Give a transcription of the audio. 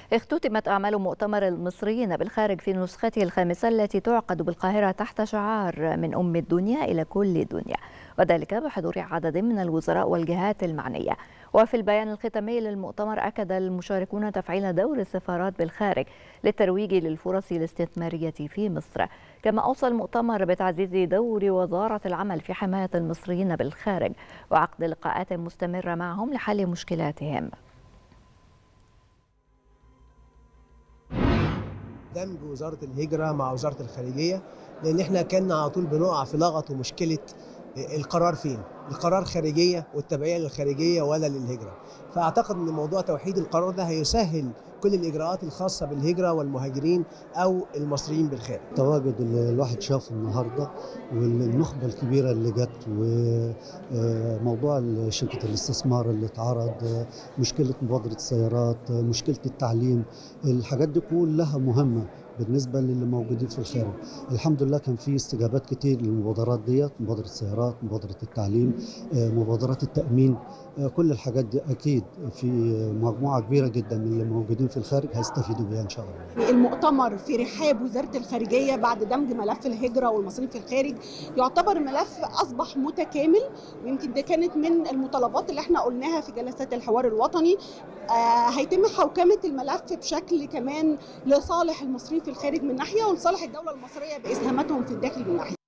اختتمت أعمال مؤتمر المصريين بالخارج في نسخته الخامسة التي تعقد بالقاهرة تحت شعار من أم الدنيا إلى كل الدنيا وذلك بحضور عدد من الوزراء والجهات المعنية وفي البيان الختامي للمؤتمر أكد المشاركون تفعيل دور السفارات بالخارج للترويج للفرص الاستثمارية في مصر كما أوصى المؤتمر بتعزيز دور وزارة العمل في حماية المصريين بالخارج وعقد لقاءات مستمرة معهم لحل مشكلاتهم دمج وزاره الهجره مع وزاره الخارجيه لان احنا كنا على طول بنقع في لغط ومشكله القرار فين القرار خارجيه والتبعيه للخارجيه ولا للهجره فاعتقد ان موضوع توحيد القرار ده هيسهل كل الاجراءات الخاصه بالهجره والمهاجرين او المصريين بالخارج التواجد اللي الواحد شافه النهارده والنخبه الكبيره اللي جت وموضوع شركه الاستثمار اللي اتعرض مشكله مبادره السيارات مشكله التعليم الحاجات دي كلها مهمه بالنسبه للي موجودين في الخارج الحمد لله كان في استجابات كتير للمبادرات ديت مبادره السيارات مبادره التعليم مبادرات التامين كل الحاجات دي اكيد في مجموعه كبيره جدا من اللي موجودين في الخارج هيستفيدوا بيها ان شاء الله المؤتمر في رحاب وزاره الخارجيه بعد دمج ملف الهجره والمصريين في الخارج يعتبر ملف اصبح متكامل ويمكن ده كانت من المطالبات اللي احنا قلناها في جلسات الحوار الوطني آه هيتم حوكمه الملف بشكل كمان لصالح المصريين في الخارج من ناحيه ولصالح الدوله المصريه باسهاماتهم في الداخل من ناحيه